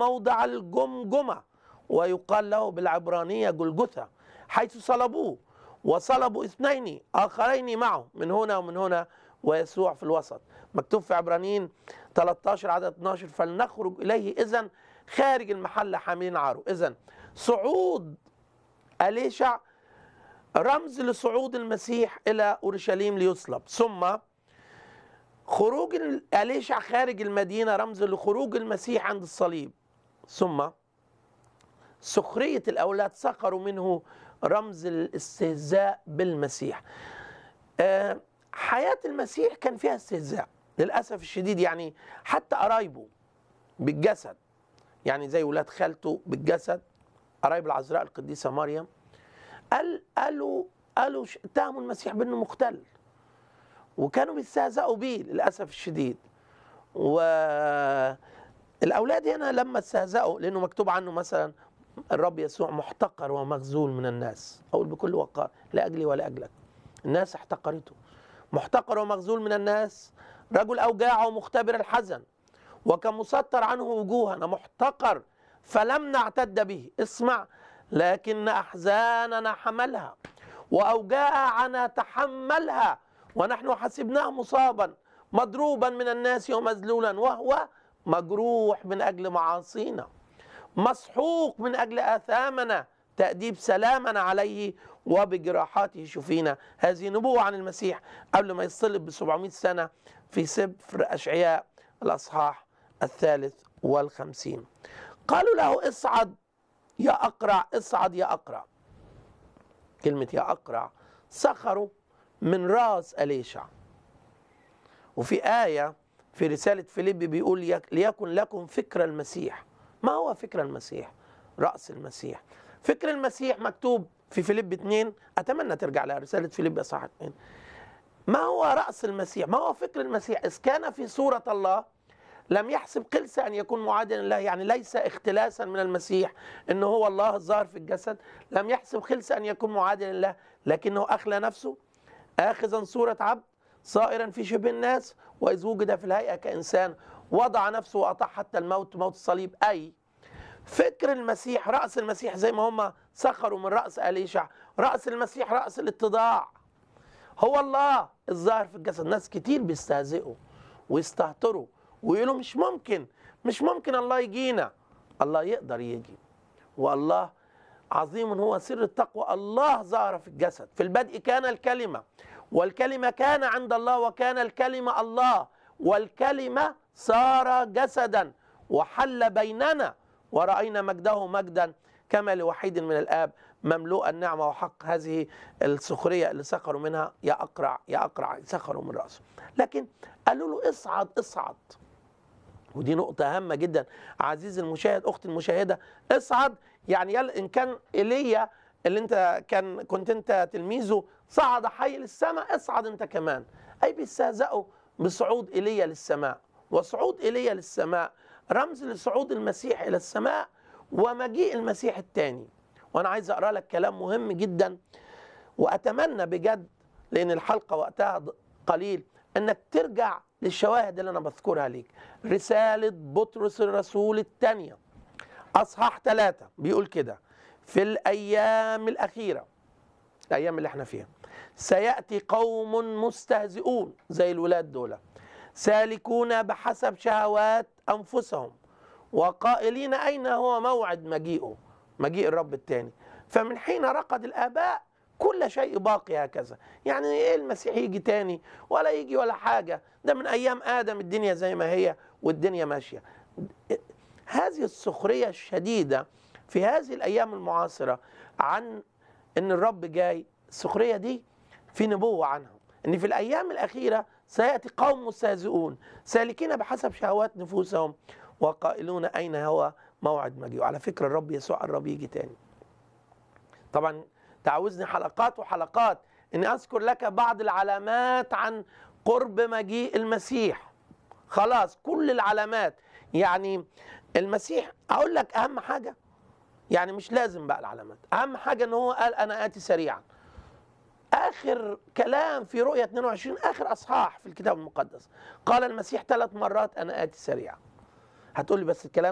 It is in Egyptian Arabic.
موضع الجمجمة ويقال له بالعبرانية جلجثة حيث صلبوه وصلبوا اثنين آخرين معه من هنا ومن هنا ويسوع في الوسط مكتوب في عبرانيين 13 عدد 12 فلنخرج إليه إذا خارج المحل حاملين عاره إذا صعود أليشع رمز لصعود المسيح إلى أورشليم ليصلب ثم خروج أليشع خارج المدينة رمز لخروج المسيح عند الصليب ثم سخرية الأولاد سخروا منه رمز الاستهزاء بالمسيح آه، حياة المسيح كان فيها استهزاء للأسف الشديد يعني حتى قرايبه بالجسد يعني زي ولاد خالته بالجسد قرايب العذراء القديسة مريم قال قالوا قالوا ش- اتهموا المسيح بأنه مختل وكانوا بيستهزئوا بيه للأسف الشديد والأولاد هنا لما استهزأوا لأنه مكتوب عنه مثلا الرب يسوع محتقر ومخذول من الناس أقول بكل وقار لأجلي ولأجلك الناس احتقرته محتقر ومخذول من الناس رجل أوجاع ومختبر الحزن وكان مسطر عنه وجوهنا محتقر فلم نعتد به اسمع لكن أحزاننا حملها وأوجاعنا تحملها ونحن حسبناه مصابا مضروبا من الناس ومذلولا وهو مجروح من أجل معاصينا مسحوق من أجل آثامنا تأديب سلامنا عليه وبجراحاته شفينا هذه نبوة عن المسيح قبل ما يصلب ب 700 سنة في سفر أشعياء الأصحاح الثالث والخمسين قالوا له اصعد يا أقرع اصعد يا أقرع كلمة يا أقرع سخروا من راس أليشع وفي آية في رسالة فيليب بيقول يك- ليكن لكم فكر المسيح ما هو فكر المسيح رأس المسيح فكر المسيح مكتوب في فيليب 2 أتمنى ترجع لها رسالة فيليب أصحاح 2 ما هو رأس المسيح ما هو فكر المسيح إذ كان في صورة الله لم يحسب قلس أن يكون معادلا لله يعني ليس اختلاسا من المسيح أنه هو الله الظاهر في الجسد لم يحسب قلس أن يكون معادلا لله لكنه أخلى نفسه آخذا صورة عبد صائرا في شبه الناس وإذ وجد في الهيئة كإنسان وضع نفسه وأطاع حتى الموت موت الصليب أي فكر المسيح رأس المسيح زي ما هم سخروا من رأس أليشع رأس المسيح رأس الاتضاع هو الله الظاهر في الجسد ناس كتير بيستهزئوا ويستهتروا ويقولوا مش ممكن مش ممكن الله يجينا الله يقدر يجي والله عظيم هو سر التقوى الله ظهر في الجسد في البدء كان الكلمة والكلمة كان عند الله وكان الكلمة الله والكلمة صار جسدا وحل بيننا ورأينا مجده مجدا كما لوحيد من الآب مملوء النعمة وحق هذه السخرية اللي سخروا منها يا أقرع يا أقرع سخروا من رأسه لكن قالوا له اصعد اصعد ودي نقطة هامة جدا عزيزي المشاهد أختي المشاهدة اصعد يعني يلا إن كان إيليا اللي أنت كان كنت أنت تلميذه صعد حي للسماء اصعد أنت كمان أي بيستهزئوا بصعود إيليا للسماء وصعود إيليا للسماء رمز لصعود المسيح إلى السماء ومجيء المسيح الثاني وأنا عايز أقرأ لك كلام مهم جدا وأتمنى بجد لأن الحلقة وقتها ض- قليل أنك ترجع للشواهد اللي أنا بذكرها ليك رسالة بطرس الرسول الثانية أصحاح ثلاثة بيقول كده في الأيام الأخيرة الأيام اللي احنا فيها سيأتي قوم مستهزئون زي الولاد دول سالكون بحسب شهوات أنفسهم وقائلين أين هو موعد مجيئه مجيء الرب الثاني فمن حين رقد الآباء كل شيء باقي هكذا يعني ايه المسيح يجي تاني ولا يجي ولا حاجة ده من أيام آدم الدنيا زي ما هي والدنيا ماشية هذه السخرية الشديدة في هذه الأيام المعاصرة عن أن الرب جاي السخرية دي في نبوة عنها أن في الأيام الأخيرة سيأتي قوم مستهزئون سالكين بحسب شهوات نفوسهم وقائلون أين هو موعد مجيئه على فكرة الرب يسوع الرب يجي تاني طبعا تعوزني حلقات وحلقات اني اذكر لك بعض العلامات عن قرب مجيء المسيح خلاص كل العلامات يعني المسيح اقول لك اهم حاجه يعني مش لازم بقى العلامات اهم حاجه ان هو قال انا اتي سريعا اخر كلام في رؤيه 22 اخر اصحاح في الكتاب المقدس قال المسيح ثلاث مرات انا اتي سريعا هتقول لي بس الكلام